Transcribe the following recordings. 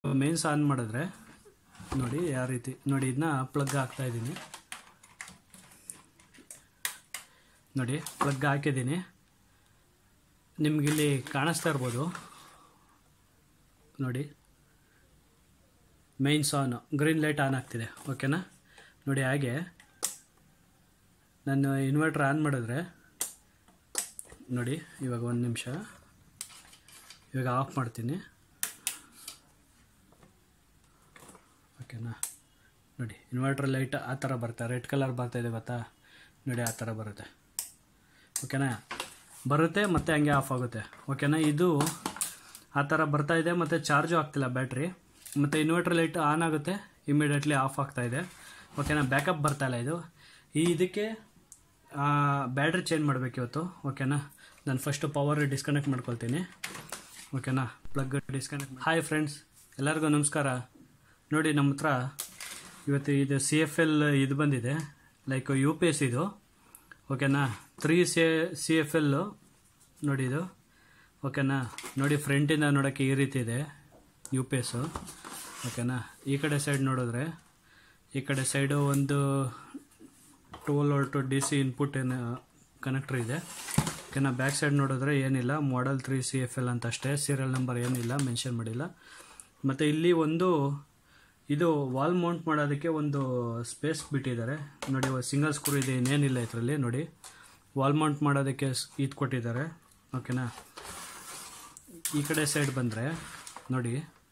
mains on ಮಾಡಿದ್ರೆ ನೋಡಿ ಯಾವ ರೀತಿ ನೋಡಿ ಇದನ್ನ ಪ್ಲಗ್ ಹಾಕ್ತಾ ಇದ್ದೀನಿ ನೋಡಿ ಪ್ಲಗ್ ಹಾಕಿದ್ದೀನಿ ನಿಮಗಿಲ್ಲಿ ಕಾಣಿಸ್ತಾ ಇರ್ಬೋದು ನೋಡಿ mains on green light on ಆಗ್ತಿದೆ ಓಕೆನಾ ನೋಡಿ ಹಾಗೆ ನಾನು ಇನ್ವರ್ಟ್ರ್ ಆನ್ ಮಾಡಿದ್ರೆ ನೋಡಿ ಇವಾಗ ಒಂದು ನಿಮಿಷ ಇವಾಗ ಆಫ್ ಮಾಡ್ತೀನಿ ಓಕೆನಾ ನೋಡಿ ಇನ್ವರ್ಟ್ರ್ ಲೈಟ್ ಆ ಥರ ಬರುತ್ತೆ ರೆಡ್ ಕಲರ್ ಬರ್ತಾ ಇದೆ ಗೊತ್ತಾ ನೋಡಿ ಆ ಥರ ಬರುತ್ತೆ ಓಕೆನಾ ಬರುತ್ತೆ ಮತ್ತು ಹಂಗೆ ಆಫ್ ಆಗುತ್ತೆ ಓಕೆನಾ ಇದು ಆ ಥರ ಬರ್ತಾ ಇದೆ ಮತ್ತು ಚಾರ್ಜು ಆಗ್ತಿಲ್ಲ ಬ್ಯಾಟ್ರಿ ಮತ್ತು ಇನ್ವರ್ಟರ್ ಲೈಟ್ ಆನ್ ಆಗುತ್ತೆ ಇಮಿಡಿಯೇಟ್ಲಿ ಆಫ್ ಆಗ್ತಾ ಇದೆ ಓಕೆನಾ ಬ್ಯಾಕಪ್ ಬರ್ತಾ ಇಲ್ಲ ಇದು ಈ ಇದಕ್ಕೆ ಬ್ಯಾಟ್ರಿ ಚೇಂಜ್ ಮಾಡಬೇಕು ಇವತ್ತು ಓಕೆನಾ ನಾನು ಫಸ್ಟು ಪವರ್ ಡಿಸ್ಕನೆಕ್ಟ್ ಮಾಡ್ಕೊಳ್ತೀನಿ ಓಕೆನಾ ಪ್ಲಗ್ ಡಿಸ್ಕನೆಕ್ಟ್ ಹಾಯ್ ಫ್ರೆಂಡ್ಸ್ ಎಲ್ಲರಿಗೂ ನಮಸ್ಕಾರ ನೋಡಿ ನಮ್ಮ ಹತ್ರ ಇವತ್ತು ಇದು ಸಿ ಎಫ್ ಎಲ್ ಇದು ಬಂದಿದೆ ಲೈಕ್ ಯು ಪಿ ಎಸ್ ಇದು ಓಕೆನಾ ತ್ರೀ ಸಿ ಸಿ ಎಫ್ ಎಲ್ಲು ನೋಡಿ ಇದು ಓಕೆನಾ ನೋಡಿ ಫ್ರಂಟಿಂದ ನೋಡೋಕ್ಕೆ ಈ ರೀತಿ ಇದೆ ಯು ಪಿ ಎಸ್ಸು ಓಕೆನಾ ಈ ಕಡೆ ಸೈಡ್ ನೋಡಿದ್ರೆ ಈ ಕಡೆ ಸೈಡು ಒಂದು tool to D C input ಏನು ಕನೆಕ್ಟ್ರ್ ಇದೆ ಓಕೆನಾ ಬ್ಯಾಕ್ ಸೈಡ್ ನೋಡಿದ್ರೆ ಏನಿಲ್ಲ model three C F L ಅಂತ ಅಷ್ಟೇ ಸೀರಿಯಲ್ ನಂಬರ್ ಏನಿಲ್ಲ ಮೆನ್ಷನ್ ಮಾಡಿಲ್ಲ ಮತ್ತು ಇಲ್ಲಿ ಒಂದು ಇದು ವಾಲ್ ಮೌಂಟ್ ಮಾಡೋದಕ್ಕೆ ಒಂದು ಸ್ಪೇಸ್ ಬಿಟ್ಟಿದ್ದಾರೆ ನೋಡಿ ಸಿಂಗಲ್ ಸ್ಕ್ರೂ ಇದೆ ಇನ್ನೇನಿಲ್ಲ ಇದರಲ್ಲಿ ನೋಡಿ ವಾಲ್ ಮೌಂಟ್ ಮಾಡೋದಕ್ಕೆ ಸ್- ಇದು ಕೊಟ್ಟಿದ್ದಾರೆ ಓಕೆನಾ ಈ ಕಡೆ ಸೈಡ್ ಬಂದರೆ ನೋಡಿ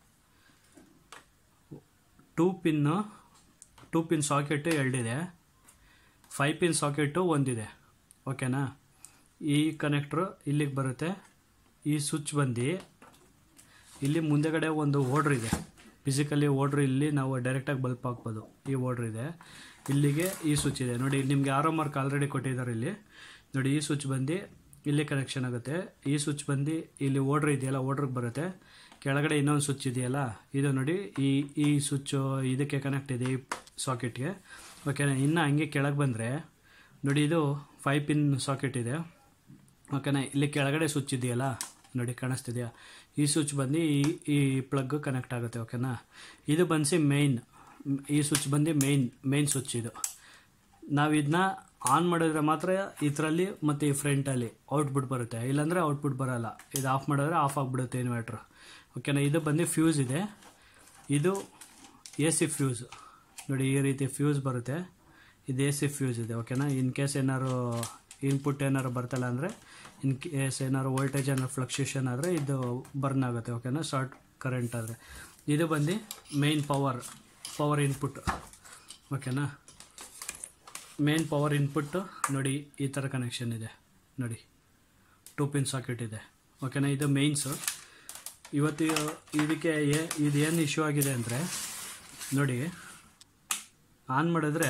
two pin two pin socket ಎರಡಿದೆ ಫೈವ್ ಪಿನ್ ಸಾಕೆಟು ಒಂದಿದೆ ಓಕೆನಾ ಈ ಕನೆಕ್ಟ್ರು ಇಲ್ಲಿಗೆ ಬರುತ್ತೆ ಈ ಸ್ವಿಚ್ ಬಂದು ಇಲ್ಲಿ ಮುಂದೆಗಡೆ ಒಂದು ಓಡ್ರ್ ಇದೆ ಫಿಸಿಕಲಿ ಓಡ್ರ್ ಇಲ್ಲಿ ನಾವು ಡೈರೆಕ್ಟಾಗಿ ಬಲ್ಪ್ ಹಾಕ್ಬೋದು ಈ ಓಡ್ರ್ ಇದೆ ಇಲ್ಲಿಗೆ ಈ ಸ್ವಿಚ್ ಇದೆ ನೋಡಿ ನಿಮಗೆ ಆರೋ ಮಾರ್ಕ್ ಆಲ್ರೆಡಿ ಕೊಟ್ಟಿದ್ದಾರೆ ಇಲ್ಲಿ ನೋಡಿ ಈ ಸ್ವಿಚ್ ಬಂದು ಇಲ್ಲಿ ಕನೆಕ್ಷನ್ ಆಗುತ್ತೆ ಈ ಸ್ವಿಚ್ ಬಂದು ಇಲ್ಲಿ ಓಡ್ರ್ ಇದೆಯಲ್ಲ ಓಡ್ರಿಗೆ ಬರುತ್ತೆ ಕೆಳಗಡೆ ಇನ್ನೊಂದು ಸ್ವಿಚ್ ಇದೆಯಲ್ಲ ಇದು ನೋಡಿ ಈ ಈ ಸ್ವಿಚ್ಚು ಇದಕ್ಕೆ ಕನೆಕ್ಟ್ ಇದೆ ಈ ಸಾಕೆಟ್ಗೆ ಓಕೆನಾ ಇನ್ನು ಹಂಗೆ ಕೆಳಗೆ ಬಂದರೆ ನೋಡಿ ಇದು ಫೈವ್ ಪಿನ್ ಸಾಕೆಟ್ ಇದೆ ಓಕೆನಾ ಇಲ್ಲಿ ಕೆಳಗಡೆ ಸ್ವಿಚ್ ಇದೆಯಲ್ಲ ನೋಡಿ ಕಾಣಿಸ್ತಿದೆಯಾ ಈ ಸ್ವಿಚ್ ಬಂದು ಈ ಈ ಪ್ಲಗ್ ಕನೆಕ್ಟ್ ಆಗುತ್ತೆ ಓಕೆನಾ ಇದು ಬಂದು ಮೇಯ್ನ್ ಈ ಸ್ವಿಚ್ ಬಂದು ಮೇಯ್ನ್ ಮೇಯ್ನ್ ಸ್ವಿಚ್ ಇದು ನಾವು ಇದನ್ನ ಆನ್ ಮಾಡಿದ್ರೆ ಮಾತ್ರ ಇದರಲ್ಲಿ ಮತ್ತು ಈ ಫ್ರಂಟಲ್ಲಿ ಔಟ್ಪುಟ್ ಬರುತ್ತೆ ಇಲ್ಲಾಂದರೆ ಔಟ್ಪುಟ್ ಬರೋಲ್ಲ ಇದು ಆಫ್ ಮಾಡಿದ್ರೆ ಆಫ್ ಆಗಿಬಿಡುತ್ತೆ ಇನ್ವರ್ಟ್ರ್ ಓಕೆನಾ ಇದು ಬಂದು ಫ್ಯೂಸ್ ಇದೆ ಇದು ಎ ಸಿ ಫ್ಯೂಸ್ ನೋಡಿ ಈ ರೀತಿ ಫ್ಯೂಸ್ ಬರುತ್ತೆ ಇದು ಎ ಸಿ ಫ್ಯೂಸ್ ಇದೆ ಓಕೆನಾ ಇನ್ ಕೇಸ್ ಏನಾದ್ರು ಇನ್ಪುಟ್ ಏನಾದ್ರು ಬರ್ತಲ್ಲ ಅಂದರೆ ಇನ್ ಕೇಸ್ ಏನಾದ್ರು ವೋಲ್ಟೇಜ್ ಏನಾದ್ರು ಫ್ಲಕ್ಚುಯೇಷನ್ ಆದರೆ ಇದು ಬರ್ನ್ ಆಗುತ್ತೆ ಓಕೆನಾ ಶಾರ್ಟ್ ಕರೆಂಟ್ ಆದರೆ ಇದು ಬಂದು ಮೇನ್ ಪವರ್ ಪವರ್ ಇನ್ಪುಟ್ ಓಕೆನಾ ಮೇನ್ ಪವರ್ ಇನ್ಪುಟ್ಟು ನೋಡಿ ಈ ಥರ ಕನೆಕ್ಷನ್ ಇದೆ ನೋಡಿ ಟೂ ಪಿನ್ ಸಾಕೆಟ್ ಇದೆ ಓಕೆನಾ ಇದು ಮೇಯ್ನ್ಸು ಇವತ್ತು ಇದಕ್ಕೆ ಏ ಇದು ಏನು ಇಶ್ಯೂ ಆಗಿದೆ ಅಂದರೆ ನೋಡಿ ಆನ್ ಮಾಡಿದ್ರೆ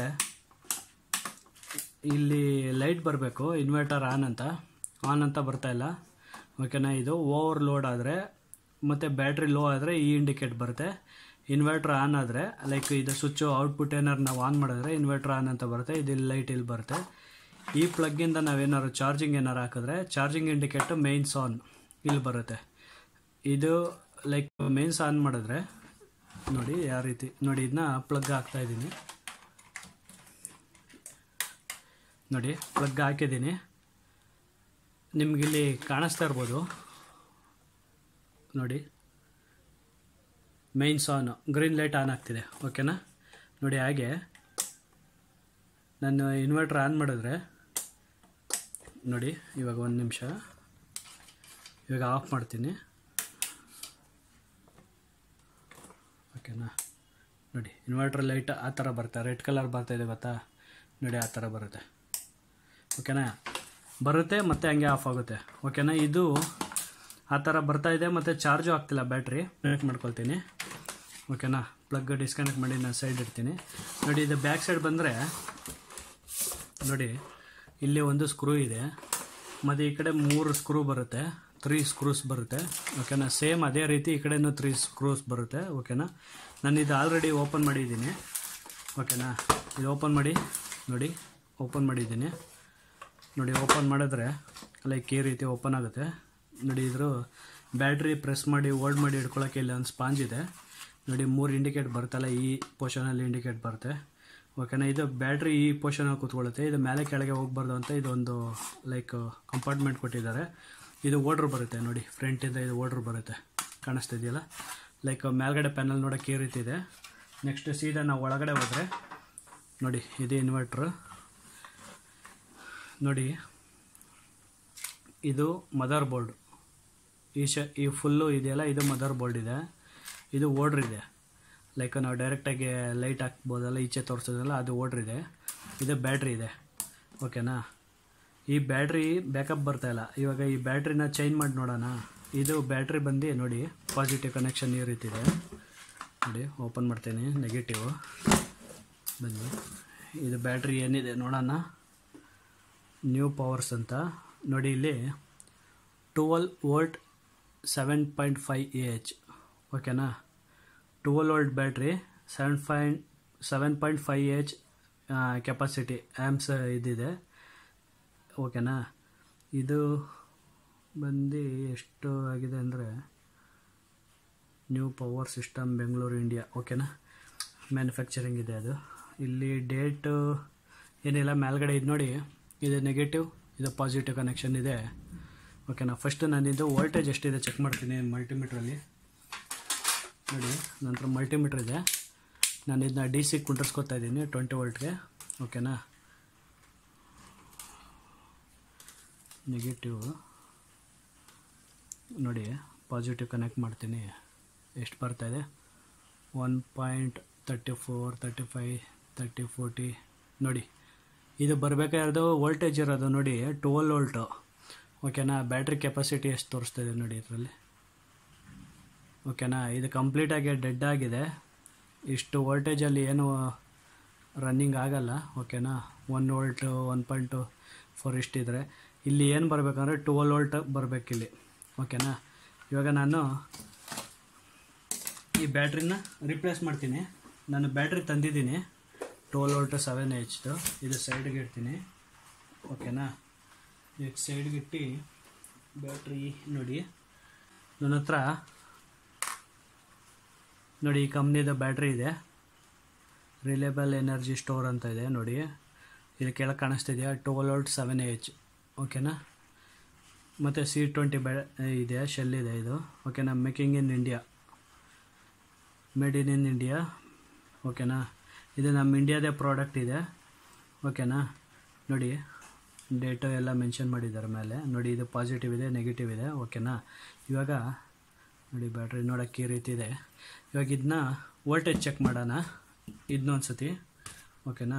ಇಲ್ಲಿ ಲೈಟ್ ಬರಬೇಕು ಇನ್ವರ್ಟರ್ ಆನ್ ಅಂತ ಆನ್ ಅಂತ ಬರ್ತಾ ಇಲ್ಲ ಓಕೆನಾ ಇದು ಓವರ್ ಲೋಡ್ ಆದರೆ ಮತ್ತು ಬ್ಯಾಟ್ರಿ ಲೋ ಆದರೆ ಈ ಇಂಡಿಕೇಟ್ ಬರುತ್ತೆ ಇನ್ವರ್ಟ್ರ್ ಆನ್ ಆದರೆ ಲೈಕ್ ಇದು ಸ್ವಿಚ್ಚು ಔಟ್ಪುಟ್ ಏನಾರು ನಾವು ಆನ್ ಮಾಡಿದ್ರೆ ಇನ್ವರ್ಟ್ರ್ ಆನ್ ಅಂತ ಬರುತ್ತೆ ಇದು ಲೈಟ್ ಇಲ್ಲಿ ಬರುತ್ತೆ ಈ ಪ್ಲಗ್ಗಿಂದ ನಾವೇನಾದ್ರು ಚಾರ್ಜಿಂಗ್ ಏನಾರು ಹಾಕಿದ್ರೆ ಚಾರ್ಜಿಂಗ್ ಇಂಡಿಕೇಟ್ ಮೇನ್ಸ್ ಆನ್ ಇಲ್ಲಿ ಬರುತ್ತೆ ಇದು ಲೈಕ್ ಮೇನ್ಸ್ ಆನ್ ಮಾಡಿದ್ರೆ ನೋಡಿ ಯಾವ ರೀತಿ ನೋಡಿ ಇದನ್ನ ಪ್ಲಗ್ ಹಾಕ್ತಾ ಇದ್ದೀನಿ ನೋಡಿ ಪ್ಲಗ್ ಹಾಕಿದ್ದೀನಿ ನಿಮಗಿಲ್ಲಿ ಕಾಣಿಸ್ತಾ ಇರ್ಬೋದು ನೋಡಿ mains on green light on ಆಗ್ತಿದೆ ಓಕೆನಾ ನೋಡಿ ಹಾಗೆ ನಾನು ಇನ್ವರ್ಟ್ರ್ ಆನ್ ಮಾಡಿದ್ರೆ ನೋಡಿ ಇವಾಗ ಒಂದು ನಿಮಿಷ ಇವಾಗ ಆಫ್ ಮಾಡ್ತೀನಿ ಓಕೆನಾ ನೋಡಿ ಇನ್ವರ್ಟ್ರ್ ಲೈಟ್ ಆ ಥರ ಬರುತ್ತೆ ರೆಡ್ ಕಲರ್ ಬರ್ತಾ ಇದೆ ಗೊತ್ತಾ ನೋಡಿ ಆ ಥರ ಬರುತ್ತೆ ಓಕೆನಾ ಬರುತ್ತೆ ಮತ್ತು ಹಂಗೆ ಆಫ್ ಆಗುತ್ತೆ ಓಕೆನಾ ಇದು ಆ ಥರ ಬರ್ತಾ ಇದೆ ಮತ್ತು ಚಾರ್ಜು ಆಗ್ತಿಲ್ಲ ಬ್ಯಾಟ್ರಿ ಕನೆಕ್ಟ್ ಮಾಡ್ಕೊಳ್ತೀನಿ ಓಕೆನಾ ಪ್ಲಗ್ ಡಿಸ್ಕನೆಕ್ಟ್ ಮಾಡಿ ನಾನು ಸೈಡ್ ಇಡ್ತೀನಿ ನೋಡಿ ಇದು ಬ್ಯಾಕ್ ಸೈಡ್ ಬಂದರೆ ನೋಡಿ ಇಲ್ಲಿ ಒಂದು ಸ್ಕ್ರೂ ಇದೆ ಮತ್ತು ಈ ಕಡೆ ಮೂರು ಸ್ಕ್ರೂ ಬರುತ್ತೆ ತ್ರೀ ಸ್ಕ್ರೂಸ್ ಬರುತ್ತೆ ಓಕೆನಾ ಸೇಮ್ ಅದೇ ರೀತಿ ಈ ಕಡೆನೂ ತ್ರೀ ಸ್ಕ್ರೂಸ್ ಬರುತ್ತೆ ಓಕೆನಾ ನಾನು ಇದು ಆಲ್ರೆಡಿ ಓಪನ್ ಮಾಡಿದ್ದೀನಿ ಓಕೆನಾ ಇದು ಓಪನ್ ಮಾಡಿ ನೋಡಿ ಓಪನ್ ಮಾಡಿದ್ದೀನಿ ನೋಡಿ ಓಪನ್ ಮಾಡಿದ್ರೆ ಲೈಕ್ ಈ ರೀತಿ ಓಪನ್ ಆಗುತ್ತೆ ನೋಡಿ ಇದ್ರ ಬ್ಯಾಟ್ರಿ ಪ್ರೆಸ್ ಮಾಡಿ ಓಲ್ಡ್ ಮಾಡಿ ಇಟ್ಕೊಳ್ಳೋಕೆ ಇಲ್ಲಿ ಒಂದು ಸ್ಪಾಂಜ್ ಇದೆ ನೋಡಿ ಮೂರು ಇಂಡಿಕೇಟ್ ಬರುತ್ತಲ್ಲ ಈ ಪೋರ್ಷನಲ್ಲಿ ಇಂಡಿಕೇಟ್ ಬರುತ್ತೆ ಓಕೆನಾ ಇದು ಬ್ಯಾಟ್ರಿ ಈ ಪೋರ್ಷನಲ್ಲಿ ಕೂತ್ಕೊಳ್ಳುತ್ತೆ ಇದು ಮೇಲೆ ಕೆಳಗೆ ಹೋಗ್ಬಾರ್ದು ಅಂತ ಇದೊಂದು ಲೈಕ್ ಕಂಪಾರ್ಟ್ಮೆಂಟ್ ಕೊಟ್ಟಿದ್ದಾರೆ ಇದು ಓಡ್ರ್ ಬರುತ್ತೆ ನೋಡಿ ಫ್ರಂಟಿಂದ ಇದು ಓಡ್ರ್ ಬರುತ್ತೆ ಕಾಣಿಸ್ತಿದೆಯಲ್ಲ ಲೈಕ್ ಮೇಲ್ಗಡೆ ಪ್ಯಾನಲ್ ನೋಡೋಕ್ಕೆ ಈ ರೀತಿ ಇದೆ ನೆಕ್ಸ್ಟ್ ಸೀದಾ ನಾವು ಒಳಗಡೆ ಹೋದರೆ ನೋಡಿ ಇದು ಇನ್ವರ್ಟ್ರ್ ನೋಡಿ ಇದು ಮದರ್ ಬೋರ್ಡ್ ಈ ಶ ಈ ಫುಲ್ಲು ಇದೆಯಲ್ಲ ಇದು ಮದರ್ ಬೋರ್ಡ್ ಇದೆ ಇದು ಓಡ್ರ್ ಇದೆ ಲೈಕ್ ನಾವು ಡೈರೆಕ್ಟಾಗಿ ಲೈಟ್ ಹಾಕ್ಬೋದಲ್ಲ ಈಚೆ ತೋರಿಸೋದಲ್ಲ ಅದು ಓಡ್ರ್ ಇದೆ ಇದು ಬ್ಯಾಟ್ರಿ ಇದೆ ಓಕೆನಾ ಈ ಬ್ಯಾಟ್ರಿ ಬ್ಯಾಕಪ್ ಬರ್ತಾ ಇಲ್ಲ ಇವಾಗ ಈ ಬ್ಯಾಟ್ರಿನ ಚೇಂಜ್ ಮಾಡಿ ನೋಡೋಣ ಇದು ಬ್ಯಾಟ್ರಿ ಬಂದು ನೋಡಿ ಪಾಸಿಟಿವ್ ಕನೆಕ್ಷನ್ ಈ ರೀತಿ ಇದೆ ನೋಡಿ ಓಪನ್ ಮಾಡ್ತೀನಿ ನೆಗೆಟಿವ್ ಬನ್ನಿ ಇದು ಬ್ಯಾಟ್ರಿ ಏನಿದೆ ನೋಡೋಣ ನ್ಯೂ ಪವರ್ಸ್ ಅಂತ ನೋಡಿ ಇಲ್ಲಿ twelve volt seven point five A H ಓಕೆನಾ twelve volt battery seven point seven point five H capacity amps ಇದಿದೆ ಓಕೆನಾ ಇದು ಬಂದು ಎಷ್ಟು ಆಗಿದೆ ಅಂದರೆ new power system Bengaluru India ಓಕೆನಾ ಮ್ಯಾನುಫ್ಯಾಕ್ಚರಿಂಗ್ ಇದೆ ಅದು ಇಲ್ಲಿ ಡೇಟು ಏನಿಲ್ಲ ಮೇಲ್ಗಡೆ ಇದು ನೋಡಿ ಇದು ನೆಗೆಟಿವ್ ಇದು ಪಾಸಿಟಿವ್ ಕನೆಕ್ಷನ್ ಇದೆ ಓಕೆನಾ ಫಸ್ಟು ನಾನಿದು ವೋಲ್ಟೇಜ್ ಎಷ್ಟಿದೆ ಚೆಕ್ ಮಾಡ್ತೀನಿ ಮಲ್ಟಿಮೀಟ್ರಲ್ಲಿ ನೋಡಿ ನಂತರ ಮಲ್ಟಿಮೀಟ್ರ್ ಇದೆ ನಾನು ಇದನ್ನ ಡಿ ಸಿ ಕುಂಡ್ರಿಸ್ಕೊತಾ ಇದ್ದೀನಿ ಟ್ವೆಂಟಿ ವೋಲ್ಟ್ಗೆ ಓಕೆನಾ ನೆಗೆಟಿವ್ ನೋಡಿ ಪಾಸಿಟಿವ್ ಕನೆಕ್ಟ್ ಮಾಡ್ತೀನಿ ಎಷ್ಟು ಬರ್ತಾಯಿದೆ one point thirty four thirty five thirty forty ನೋಡಿ ಇದು ಬರಬೇಕಾಗಿರೋದು ವೋಲ್ಟೇಜ್ ಇರೋದು ನೋಡಿ ಟ್ವೆಲ್ ವೋಲ್ಟು ಓಕೆನಾ ಬ್ಯಾಟ್ರಿ ಕೆಪಾಸಿಟಿ ಎಷ್ಟು ತೋರಿಸ್ತಾ ಇದೆ ನೋಡಿ ಇದರಲ್ಲಿ ಓಕೆನಾ ಇದು ಕಂಪ್ಲೀಟಾಗಿ ಡೆಡ್ ಆಗಿದೆ ಇಷ್ಟು ವೋಲ್ಟೇಜಲ್ಲಿ ಏನು ರನ್ನಿಂಗ್ ಆಗಲ್ಲ ಓಕೆನಾ one volt one point four ಇಷ್ಟಿದ್ರೆ ಇಲ್ಲಿ ಏನು ಬರಬೇಕಂದ್ರೆ ಟ್ವೆಲ್ ವೋಲ್ಟ್ ಬರಬೇಕಿಲ್ಲಿ ಓಕೆನಾ ಇವಾಗ ನಾನು ಈ ಬ್ಯಾಟ್ರಿನ ರಿಪ್ಲೇಸ್ ಮಾಡ್ತೀನಿ ನಾನು ಬ್ಯಾಟ್ರಿ ತಂದಿದ್ದೀನಿ ಟ್ವೆಲ್ ವೋಲ್ಟ್ ಸೆವೆನ್ ಎಚ್ದು ಇದು ಸೈಡ್ಗೆ ಇಡ್ತೀನಿ ಓಕೆನಾ ಈಗ ಸೈಡ್ಗೆ ಇಟ್ಟು ಬ್ಯಾಟ್ರಿ ನೋಡಿ ನನ್ನ ಹತ್ರ ನೋಡಿ ಈ ಕಂಪ್ನಿದ ಬ್ಯಾಟ್ರಿ ಇದೆ ರಿಲೇಬಲ್ ಎನರ್ಜಿ ಸ್ಟೋರ್ ಅಂತ ಇದೆ ನೋಡಿ ಇದು ಕೆಳಗೆ ಕಾಣಿಸ್ತಿದೆಯಾ ಟ್ವೆಲ್ ವೋಲ್ಟ್ ಸೆವೆನ್ ಎಚ್ ಓಕೆನಾ ಮತ್ತು ಸಿ ಟ್ವೆಂಟಿ ಬ್ಯಾ ಇದೆ ಶೆಲ್ ಇದೆ ಇದು ಓಕೆನಾ making in India made in in India ಓಕೆನಾ ಇದು ನಮ್ಮ ಇಂಡಿಯಾದೇ ಪ್ರಾಡಕ್ಟ್ ಇದೆ ಓಕೆನಾ ನೋಡಿ ಡೇಟು ಎಲ್ಲ ಮೆನ್ಷನ್ ಮಾಡಿದ್ದಾರೆ ಮೇಲೆ ನೋಡಿ ಇದು ಪಾಸಿಟಿವ್ ಇದೆ ನೆಗೆಟಿವ್ ಇದೆ ಓಕೆನಾ ಇವಾಗ ನೋಡಿ ಬ್ಯಾಟ್ರಿ ನೋಡೋಕ್ಕೆ ಈ ರೀತಿ ಇದೆ ಇವಾಗ ಇದನ್ನ ವೋಲ್ಟೇಜ್ ಚೆಕ್ ಮಾಡೋಣ ಇದನ್ನೊಂದು ಸತಿ ಓಕೆನಾ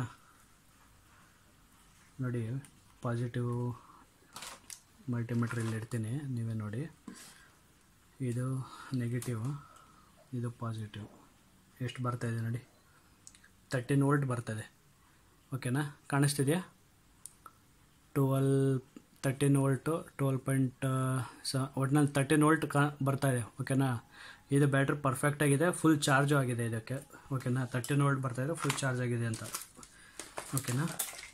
ನೋಡಿ ಪಾಸಿಟಿವ್ ಮಲ್ಟಿಮೀಟ್ರ್ ಇಲ್ಲಿ ಇಡ್ತೀನಿ ನೀವೇ ನೋಡಿ ಇದು ನೆಗೆಟಿವ್ ಇದು ಪಾಸಿಟಿವ್ ಎಷ್ಟು ಬರ್ತಾಯಿದೆ ನೋಡಿ ತರ್ಟೀನ್ ವೋಲ್ಟ್ ಬರ್ತದೆ ಓಕೆನಾ ಕಾಣಿಸ್ತಿದೆಯಾ twelve thirteen volt twelve point ಸ ಒಟ್ನಲ್ಲಿ ತರ್ಟೀನ್ ವೋಲ್ಟ್ ಕಾ ಬರ್ತಾ ಇದೆ ಓಕೆನಾ ಇದು ಬ್ಯಾಟ್ರಿ ಪರ್ಫೆಕ್ಟಾಗಿದೆ ಫುಲ್ ಚಾರ್ಜು ಆಗಿದೆ ಇದಕ್ಕೆ ಓಕೆನಾ ತರ್ಟೀನ್ ವೋಲ್ಟ್ ಬರ್ತಾಯಿದೆ ಫುಲ್ ಚಾರ್ಜ್ ಆಗಿದೆ ಅಂತ ಓಕೆನಾ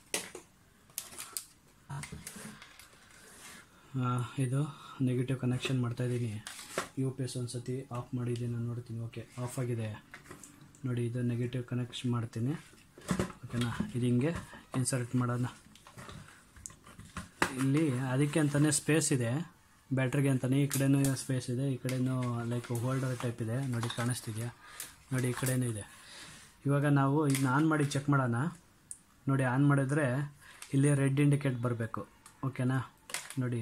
ಆ, ಇದು ನೆಗೆಟಿವ್ ಕನೆಕ್ಷನ್ ಮಾಡ್ತಾಯಿದ್ದೀನಿ ಯು ಪಿ ಎಸ್ ಒಂದು ಸತಿ ಆಫ್ ಮಾಡಿದ್ದೀನಿ ನಾನು ನೋಡ್ತೀನಿ ಓಕೆ ಆಫ್ ಆಗಿದೆ ನೋಡಿ ಇದು ನೆಗೆಟಿವ್ ಕನೆಕ್ಷನ್ ಮಾಡ್ತೀನಿ ಓಕೆನಾ ಇದು ಹಿಂಗೆ ಇನ್ಸರ್ಟ್ ಮಾಡೋಣ ಇಲ್ಲಿ ಅದಕ್ಕೆ ಅಂತಲೇ ಸ್ಪೇಸ್ ಇದೆ ಬ್ಯಾಟ್ರಿಗೆ ಅಂತಲೇ ಈ ಕಡೆನೂ ಸ್ಪೇಸ್ ಇದೆ ಈ ಕಡೆನೂ ಲೈಕ್ ಹೋಲ್ಡರ್ ಟೈಪ್ ಇದೆ ನೋಡಿ ಕಾಣಿಸ್ತಿದೆಯಾ ನೋಡಿ ಈ ಕಡೆನೂ ಇದೆ ಇವಾಗ ನಾವು ಇದನ್ನ ಆನ್ ಮಾಡಿ ಚೆಕ್ ಮಾಡೋಣ ನೋಡಿ ಆನ್ ಮಾಡಿದ್ರೆ ಇಲ್ಲಿ ರೆಡ್ ಇಂಡಿಕೇಟ್ ಬರಬೇಕು ಓಕೆನಾ ನೋಡಿ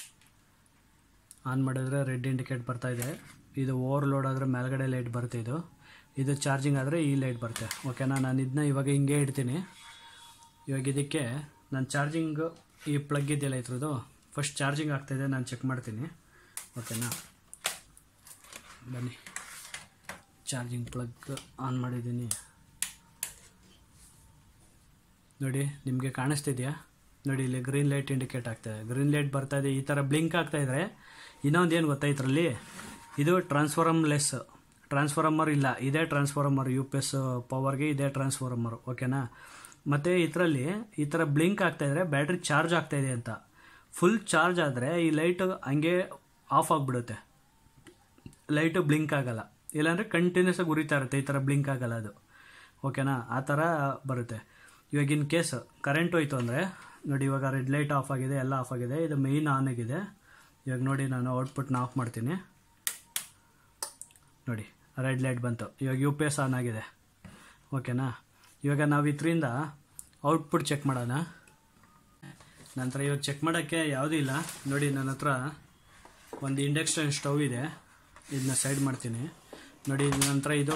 ಆನ್ ಮಾಡಿದ್ರೆ ರೆಡ್ ಇಂಡಿಕೇಟ್ ಬರ್ತಾ ಇದೆ ಇದು ಓವರ್ಲೋಡ್ ಆದರೆ ಮೇಲ್ಗಡೆ ಲೈಟ್ ಬರುತ್ತೆ ಇದು ಇದು ಚಾರ್ಜಿಂಗ್ ಆದರೆ ಈ ಲೈಟ್ ಬರುತ್ತೆ ಓಕೆನಾ ನಾನು ಇದನ್ನ ಇವಾಗ ಹಿಂಗೆ ಇಡ್ತೀನಿ ಇವಾಗ ಇದಕ್ಕೆ ನಾನು ಚಾರ್ಜಿಂಗ್ ಈ ಪ್ಲಗ್ ಇದೆಯಲ್ಲ ಇದ್ರದ್ದು ಫಸ್ಟ್ ಚಾರ್ಜಿಂಗ್ ಆಗ್ತಾಯಿದೆ ನಾನು ಚೆಕ್ ಮಾಡ್ತೀನಿ ಓಕೆನಾ ಬನ್ನಿ ಚಾರ್ಜಿಂಗ್ ಪ್ಲಗ್ ಆನ್ ಮಾಡಿದ್ದೀನಿ ನೋಡಿ ನಿಮಗೆ ಕಾಣಿಸ್ತಿದೆಯಾ ನೋಡಿ ಇಲ್ಲಿ ಗ್ರೀನ್ ಲೈಟ್ ಇಂಡಿಕೇಟ್ ಆಗ್ತಾಯಿದೆ ಗ್ರೀನ್ ಲೈಟ್ ಬರ್ತಾ ಇದೆ ಈ ಥರ ಬ್ಲಿಂಕ್ ಆಗ್ತಾ ಇದ್ರೆ ಇನ್ನೊಂದು ಏನು ಗೊತ್ತಾ ಇದರಲ್ಲಿ ಇದು ಟ್ರಾನ್ಸ್ಫಾರಮ್ ಲೆಸ್ ಟ್ರಾನ್ಸ್ಫಾರಮರ್ ಇಲ್ಲ ಇದೇ ಟ್ರಾನ್ಸ್ಫಾರಮರ್ ಯು ಪಿ ಎಸ್ ಪವರ್ಗೆ ಇದೇ ಟ್ರಾನ್ಸ್ಫಾರಮರ್ ಓಕೆನಾ ಮತ್ತು ಇದರಲ್ಲಿ ಈ ಥರ ಬ್ಲಿಂಕ್ ಆಗ್ತಾ ಇದ್ರೆ ಬ್ಯಾಟ್ರಿ ಚಾರ್ಜ್ ಆಗ್ತಾ ಇದೆ ಅಂತ ಫುಲ್ ಚಾರ್ಜ್ ಆದರೆ ಈ ಲೈಟ್ ಹಂಗೆ ಆಫ್ ಆಗಿಬಿಡುತ್ತೆ ಲೈಟು ಬ್ಲಿಂಕ್ ಆಗಲ್ಲ ಇಲ್ಲಾಂದರೆ ಕಂಟಿನ್ಯೂಸ್ ಆಗಿ ಉರಿತಾ ಇರುತ್ತೆ ಈ ಥರ ಬ್ಲಿಂಕ್ ಆಗಲ್ಲ ಅದು ಓಕೆನಾ ಆ ಥರ ಬರುತ್ತೆ ಇವಾಗ ಇನ್ ಕೇಸ್ ಕರೆಂಟ್ ಹೋಯ್ತು ಅಂದರೆ ನೋಡಿ ಇವಾಗ ರೆಡ್ ಲೈಟ್ ಆಫ್ ಆಗಿದೆ ಎಲ್ಲ ಆಫ್ ಆಗಿದೆ ಇದು ಮೇಯ್ನ್ ಆನ್ ಆಗಿದೆ ಇವಾಗ ನೋಡಿ ನಾನು ಔಟ್ಪುಟ್ನ ಆಫ್ ಮಾಡ್ತೀನಿ ನೋಡಿ ರೆಡ್ ಲೈಟ್ ಬಂತು ಇವಾಗ ಯು ಪಿ ಎಸ್ ಆನ್ ಆಗಿದೆ ಓಕೆನಾ ಇವಾಗ ನಾವು ಇದರಿಂದ ಔಟ್ಪುಟ್ ಚೆಕ್ ಮಾಡೋಣ ನಂತರ ಇವಾಗ ಚೆಕ್ ಮಾಡೋಕ್ಕೆ ಯಾವುದೂ ಇಲ್ಲ ನೋಡಿ ನನ್ನ ಹತ್ರ ಒಂದು ಇಂಡಕ್ಷನ್ ಸ್ಟವ್ ಇದೆ ಇದನ್ನ ಸೈಡ್ ಮಾಡ್ತೀನಿ ನೋಡಿ ನಂತರ ಇದು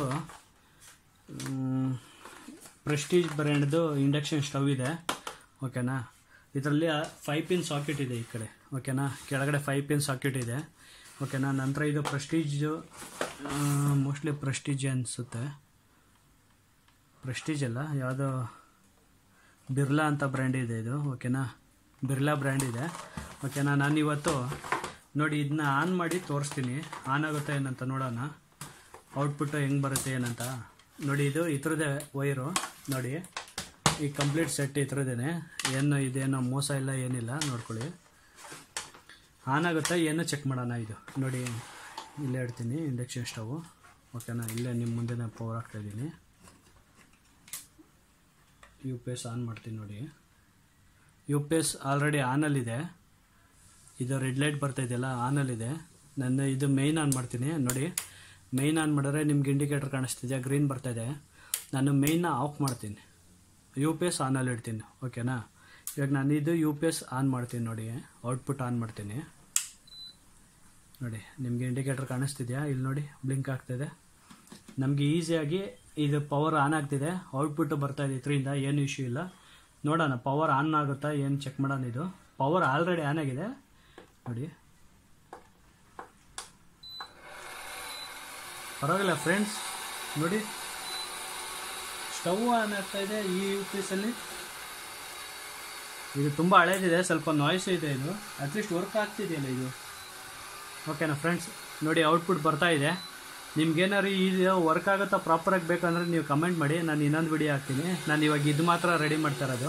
ಪ್ರೆಸ್ಟೀಜ್ ಬ್ರ್ಯಾಂಡ್ದು ಇಂಡಕ್ಷನ್ ಸ್ಟವ್ ಇದೆ ಓಕೆನಾ ಇದರಲ್ಲಿ ಫೈವ್ ಪಿನ್ ಸಾಕೆಟ್ ಇದೆ ಈ ಕಡೆ ಓಕೆನಾ ಕೆಳಗಡೆ ಫೈವ್ ಪಿನ್ ಸಾಕೆಟ್ ಇದೆ ಓಕೆನಾ ನಂತರ ಇದು ಪ್ರೆಸ್ಟೀಜು ಮೋಸ್ಟ್ಲಿ ಪ್ರೆಸ್ಟೀಜ್ ಅನಿಸುತ್ತೆ ಪ್ರೆಸ್ಟೀಜ್ ಅಲ್ಲ ಯಾವುದೋ ಬಿರ್ಲಾ ಅಂತ ಬ್ರ್ಯಾಂಡ್ ಇದೆ ಇದು ಓಕೆನಾ ಬಿರ್ಲಾ ಬ್ರ್ಯಾಂಡ್ ಇದೆ ಓಕೆನಾ ನಾನು ಇವತ್ತು ನೋಡಿ ಇದನ್ನ ಆನ್ ಮಾಡಿ ತೋರಿಸ್ತೀನಿ ಆನ್ ಆಗುತ್ತೆ ಏನಂತ ನೋಡೋಣ ಔಟ್ಪುಟ್ಟು ಹೆಂಗೆ ಬರುತ್ತೆ ಏನಂತ ನೋಡಿ ಇದು ಈ ಥರದೇ ವೈರು ನೋಡಿ ಈ ಕಂಪ್ಲೀಟ್ ಸೆಟ್ ಈ ಥರದ್ದೇನೆ ಏನು ಇದೇನೋ ಮೋಸ ಇಲ್ಲ ಏನಿಲ್ಲ ನೋಡ್ಕೊಳ್ಳಿ ಆನ್ ಆಗುತ್ತೆ ಏನು ಚೆಕ್ ಮಾಡೋಣ ಇದು ನೋಡಿ ಇಲ್ಲೇ ಇಡ್ತೀನಿ ಇಂಡಕ್ಷನ್ ಸ್ಟವ್ ಓಕೆನಾ ಇಲ್ಲೇ ನಿಮ್ಮ ಮುಂದೆ ನಾನು ಪವರ್ ಹಾಕ್ತಾಯಿದ್ದೀನಿ ಯು ಪಿ ಎಸ್ ಆನ್ ಮಾಡ್ತೀನಿ ನೋಡಿ ಯು ಪಿ ಎಸ್ ಆಲ್ರೆಡಿ ಆನಲ್ಲಿದೆ ಇದು ರೆಡ್ ಲೈಟ್ ಬರ್ತಾ ಇದೆಯಲ್ಲ ಆನಲ್ಲಿದೆ ನನ್ನ ಇದು ಮೇಯ್ನ್ ಆನ್ ಮಾಡ್ತೀನಿ ನೋಡಿ ಮೇಯ್ನ್ ಆನ್ ಮಾಡಿದ್ರೆ ನಿಮ್ಗೆ ಇಂಡಿಕೇಟರ್ ಕಾಣಿಸ್ತಿದೆ ಗ್ರೀನ್ ಬರ್ತಾ ಇದೆ ನಾನು ಮೇಯ್ನ ಆಫ್ ಮಾಡ್ತೀನಿ ಯು ಪಿ ಎಸ್ ಆನಲ್ಲಿ ಇಡ್ತೀನಿ ಓಕೆನಾ ಇವಾಗ ನಾನು ಇದು ಯು ಪಿ ಎಸ್ ಆನ್ ಮಾಡ್ತೀನಿ ನೋಡಿ ಔಟ್ಪುಟ್ ಆನ್ ಮಾಡ್ತೀನಿ ನೋಡಿ ನಿಮಗೆ ಇಂಡಿಕೇಟರ್ ಕಾಣಿಸ್ತಿದೆಯಾ ಇಲ್ಲಿ ನೋಡಿ ಬ್ಲಿಂಕ್ ಆಗ್ತಿದೆ ನಮಗೆ ಈಸಿಯಾಗಿ ಇದು ಪವರ್ ಆನ್ ಆಗ್ತಿದೆ ಔಟ್ಪುಟ್ ಬರ್ತಾ ಇದೆ ಇದರಿಂದ ಏನು ಇಶ್ಯೂ ಇಲ್ಲ ನೋಡೋಣ ಪವರ್ ಆನ್ ಆಗುತ್ತಾ ಏನು ಚೆಕ್ ಮಾಡೋಣ ಇದು ಪವರ್ ಆಲ್ರೆಡಿ ಆನ್ ಆಗಿದೆ ನೋಡಿ ಪರವಾಗಿಲ್ಲ ಫ್ರೆಂಡ್ಸ್ ನೋಡಿ ಸ್ಟವ್ ಆನ್ ಆಗ್ತಾ ಇದೆ ಈ ಯು ಪಿ ಎಸ್ಸಲ್ಲಿ ಇದು ತುಂಬ ಹಳೇದಿದೆ ಸ್ವಲ್ಪ ನಾಯ್ಸ್ ಇದೆ ಇದು ಅಟ್ಲೀಸ್ಟ್ ವರ್ಕ್ ಆಗ್ತಿದೆಯಲ್ಲ ಇದು ಓಕೆನಾ ಫ್ರೆಂಡ್ಸ್ ನೋಡಿ ಔಟ್ಪುಟ್ ಬರ್ತಾ ಇದೆ ನಿಮ್ಗೇನಾದ್ರು ಇದು ವರ್ಕ್ ಆಗುತ್ತಾ ಪ್ರಾಪರಾಗಿ ಬೇಕಂದ್ರೆ ನೀವು ಕಮೆಂಟ್ ಮಾಡಿ ನಾನು ಇನ್ನೊಂದು ವಿಡಿಯೋ ಹಾಕ್ತೀನಿ ನಾನು ಇವಾಗ ಇದು ಮಾತ್ರ ರೆಡಿ ಮಾಡ್ತಾ ಇರೋದು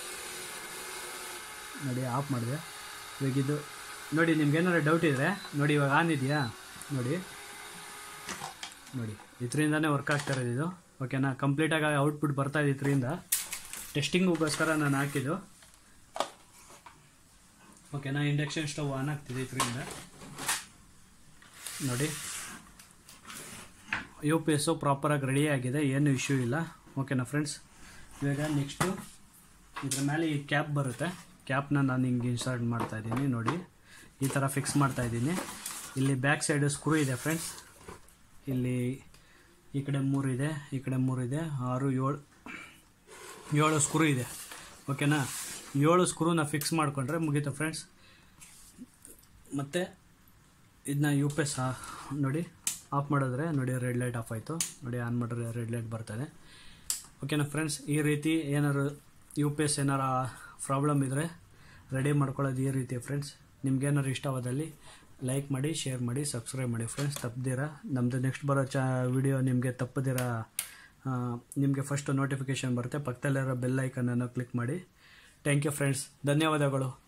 ನೋಡಿ ಆಫ್ ಮಾಡಿದೆ ಇವಾಗ ಇದು ನೋಡಿ ನಿಮ್ಗೇನಾದ್ರು ಡೌಟ್ ಇದ್ದರೆ ನೋಡಿ ಇವಾಗ ಆನ್ ಇದೆಯಾ ನೋಡಿ ನೋಡಿ ಇದರಿಂದನೇ ವರ್ಕ್ ಆಗ್ತಾ ಇರೋದು ಇದು ಓಕೆನಾ ಕಂಪ್ಲೀಟಾಗಿ ಔಟ್ಪುಟ್ ಬರ್ತಾ ಇದೆ ಇದರಿಂದ ಟೆಸ್ಟಿಂಗಿಗೋಸ್ಕರ ನಾನು ಹಾಕಿದ್ದು ಓಕೆನಾ ಇಂಡಕ್ಷನ್ ಸ್ಟವ್ ಆನ್ ಆಗ್ತಿದೆ ಇದರಿಂದ ನೋಡಿ ಯು ಪಿ ಎಸ್ಸು ಪ್ರಾಪರಾಗಿ ರೆಡಿ ಆಗಿದೆ ಏನು ಇಶ್ಯೂ ಇಲ್ಲ ಓಕೆನಾ ಫ್ರೆಂಡ್ಸ್ ಇವಾಗ ನೆಕ್ಸ್ಟು ಇದ್ರ ಮೇಲೆ ಈ ಕ್ಯಾಪ್ ಬರುತ್ತೆ ಕ್ಯಾಪ್ನ ನಾನು ಹಿಂಗೆ ಇನ್ಸರ್ಟ್ ಮಾಡ್ತಾ ಇದ್ದೀನಿ ನೋಡಿ ಈ ಥರ ಫಿಕ್ಸ್ ಮಾಡ್ತಾ ಇದ್ದೀನಿ ಇಲ್ಲಿ ಬ್ಯಾಕ್ ಸೈಡು ಸ್ಕ್ರೂ ಇದೆ ಫ್ರೆಂಡ್ಸ್ ಇಲ್ಲಿ ಈ ಕಡೆ ಮೂರು ಇದೆ ಈ ಕಡೆ ಮೂರು ಇದೆ ಆರು ಏಳು ಏಳು ಸ್ಕ್ರೂ ಇದೆ ಓಕೆನಾ ಏಳು ಸ್ಕ್ರೂನ ಫಿಕ್ಸ್ ಮಾಡಿಕೊಂಡ್ರೆ ಮುಗೀತು ಫ್ರೆಂಡ್ಸ್ ಮತ್ತು ಇದನ್ನ ಯು ಪಿ ಎಸ್ ನೋಡಿ ಆಫ್ ಮಾಡಿದ್ರೆ ನೋಡಿ ರೆಡ್ ಲೈಟ್ ಆಫ್ ಆಯಿತು ನೋಡಿ ಆನ್ ಮಾಡಿದ್ರೆ ರೆಡ್ ಲೈಟ್ ಬರ್ತದೆ ಓಕೆನಾ ಫ್ರೆಂಡ್ಸ್ ಈ ರೀತಿ ಏನಾರು ಯು ಪಿ ಎಸ್ ಏನಾರ ಪ್ರಾಬ್ಲಮ್ ಇದ್ದರೆ ರೆಡಿ ಮಾಡ್ಕೊಳ್ಳೋದು ಈ ರೀತಿ ಫ್ರೆಂಡ್ಸ್ ನಿಮ್ಗೇನಾರು ಇಷ್ಟವಾದಲ್ಲಿ ಲೈಕ್ ಮಾಡಿ ಶೇರ್ ಮಾಡಿ ಸಬ್ಸ್ಕ್ರೈಬ್ ಮಾಡಿ ಫ್ರೆಂಡ್ಸ್ ತಪ್ಪದಿರ ನಮ್ಮದು ನೆಕ್ಸ್ಟ್ ಬರೋ ಚ ವಿಡಿಯೋ ನಿಮಗೆ ತಪ್ಪದಿರ ನಿಮಗೆ ಫಸ್ಟ್ ನೋಟಿಫಿಕೇಷನ್ ಬರುತ್ತೆ ಪಕ್ಕದಲ್ಲಿರೋ ಬೆಲ್ ಐಕನನ್ನು ಕ್ಲಿಕ್ ಮಾಡಿ ಥ್ಯಾಂಕ್ ಯು ಫ್ರೆಂಡ್ಸ್ ಧನ್ಯವಾದಗಳು